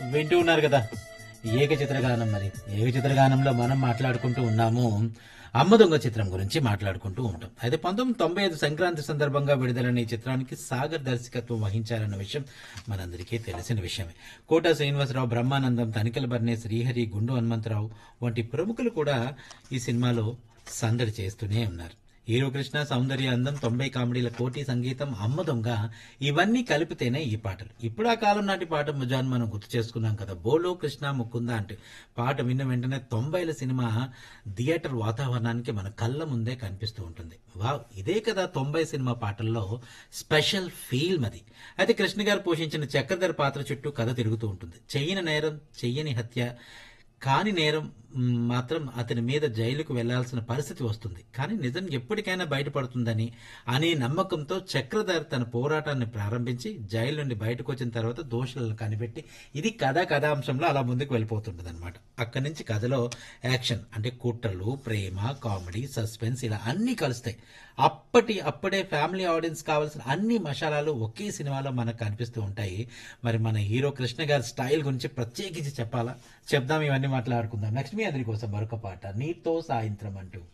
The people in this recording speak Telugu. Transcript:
వింటూ ఉన్నారు కదా ఏకచిత్రగానం మరి ఏకచిత్రగానంలో మనం మాట్లాడుకుంటూ ఉన్నాము అమ్మ దొంగ చిత్రం గురించి మాట్లాడుకుంటూ ఉంటాం అయితే పంతొమ్మిది తొంభై ఐదు సంక్రాంతి సందర్భంగా విడుదలైన ఈ చిత్రానికి సాగర్ దర్శకత్వం వహించారన్న విషయం మనందరికీ తెలిసిన విషయమే కోట శ్రీనివాసరావు బ్రహ్మానందం తనికల బర్నే శ్రీహరి గుండు హనుమంతరావు వంటి ప్రముఖులు కూడా ఈ సినిమాలో సందడి చేస్తూనే ఉన్నారు హీరో కృష్ణ సౌందర్య అందం తొంభై కామెడీల కోటి సంగీతం అమ్మ దొంగ ఇవన్నీ కలిపితేనే ఈ పాటలు ఇప్పుడు ఆ కాలం నాటి పాట ముజాన్ మనం గుర్తు చేసుకున్నాం కదా బోలో కృష్ణ ముకుంద అంటే పాట విన్న వెంటనే తొంభైల సినిమా థియేటర్ వాతావరణానికి మన కళ్ళ ముందే కనిపిస్తూ ఉంటుంది వావ్ ఇదే కదా తొంభై సినిమా పాటల్లో స్పెషల్ ఫీల్ మది అయితే కృష్ణ గారు పోషించిన చక్రధర్ పాత్ర చుట్టూ కథ తిరుగుతూ ఉంటుంది చెయ్యని నేరం చెయ్యని హత్య కాని నేరం మ్, మాత్రం అతని మీద జైలుకు వెళ్లాల్సిన పరిస్థితి వస్తుంది కానీ నిజం ఎప్పటికైనా బయటపడుతుందని అనే నమ్మకంతో చక్రధర్ తన పోరాటాన్ని ప్రారంభించి జైలు నుండి బయటకు వచ్చిన తర్వాత దోషులను కనిపెట్టి ఇది కథ కథాంశంలో అలా ముందుకు వెళ్ళిపోతుంటది అనమాట అక్కడి నుంచి కథలో యాక్షన్ అంటే కుట్రలు ప్రేమ కామెడీ సస్పెన్స్ ఇలా అన్ని కలుస్తాయి అప్పటి అప్పుడే ఫ్యామిలీ ఆడియన్స్ కావాల్సిన అన్ని మసాలాలు ఒకే సినిమాలో మనకు కనిపిస్తూ ఉంటాయి మరి మన హీరో కృష్ణ గారి స్టైల్ గురించి ప్రత్యేకించి చెప్పాలా చెప్దాం ఇవన్నీ మాట్లాడుకుందాం నెక్స్ట్ మీ అందరి కోసం మరొక పాట నీతో సాయంత్రం అంటూ